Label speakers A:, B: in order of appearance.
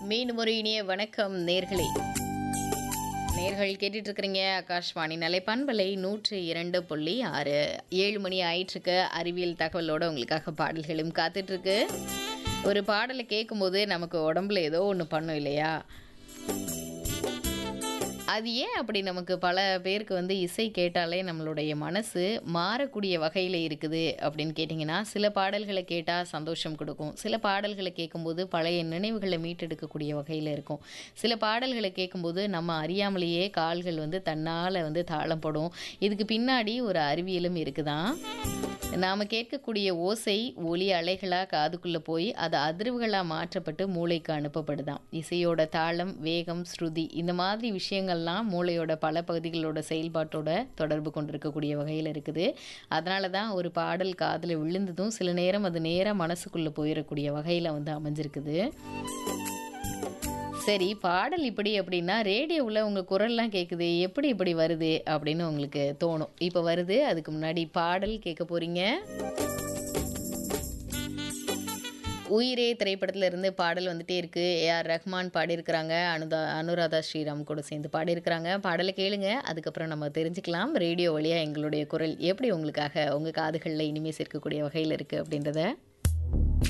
A: மீண்டும் ஒரு இனிய வணக்கம் நேர்களே நேர்கள் கேட்டுட்டு இருக்கிறீங்க ஆகாஷ்வாணி நிலை பண்பலை நூற்று இரண்டு புள்ளி ஆறு ஏழு மணி ஆயிட்டுருக்கு அறிவியல் தகவலோட உங்களுக்காக பாடல்களும் காத்துட்ருக்கு ஒரு பாடலை கேட்கும்போது நமக்கு உடம்புல ஏதோ ஒன்று பண்ணும் இல்லையா அது ஏன் அப்படி நமக்கு பல பேருக்கு வந்து இசை கேட்டாலே நம்மளுடைய மனசு மாறக்கூடிய வகையில் இருக்குது அப்படின்னு கேட்டிங்கன்னா சில பாடல்களை கேட்டால் சந்தோஷம் கொடுக்கும் சில பாடல்களை கேட்கும்போது பழைய நினைவுகளை மீட்டெடுக்கக்கூடிய வகையில் இருக்கும் சில பாடல்களை கேட்கும்போது நம்ம அறியாமலேயே கால்கள் வந்து தன்னால் வந்து தாளம் படும் இதுக்கு பின்னாடி ஒரு அறிவியலும் இருக்குதான் நாம் கேட்கக்கூடிய ஓசை ஒலி அலைகளாக காதுக்குள்ளே போய் அது அதிர்வுகளாக மாற்றப்பட்டு மூளைக்கு அனுப்பப்படுதாம் இசையோட தாளம் வேகம் ஸ்ருதி இந்த மாதிரி விஷயங்கள்லாம் மூளையோட பல பகுதிகளோட செயல்பாட்டோட தொடர்பு கொண்டிருக்கக்கூடிய வகையில் இருக்குது அதனால தான் ஒரு பாடல் காதில் விழுந்ததும் சில நேரம் அது நேராக மனசுக்குள்ளே போயிடக்கூடிய வகையில் வந்து அமைஞ்சிருக்குது சரி பாடல் இப்படி அப்படின்னா ரேடியோவில் உங்கள் குரல்லாம் கேட்குது எப்படி இப்படி வருது அப்படின்னு உங்களுக்கு தோணும் இப்போ வருது அதுக்கு முன்னாடி பாடல் கேட்க போகிறீங்க உயிரே திரைப்படத்தில் இருந்து பாடல் வந்துட்டே இருக்கு ஏஆர் ரஹ்மான் பாடியிருக்கிறாங்க அனுதா அனுராதா ஸ்ரீராம் கூட சேர்ந்து பாடியிருக்கிறாங்க பாடலை கேளுங்க அதுக்கப்புறம் நம்ம தெரிஞ்சுக்கலாம் ரேடியோ வழியாக எங்களுடைய குரல் எப்படி உங்களுக்காக உங்கள் காதுகளில் இனிமேல் சேர்க்கக்கூடிய வகையில் இருக்குது அப்படின்றத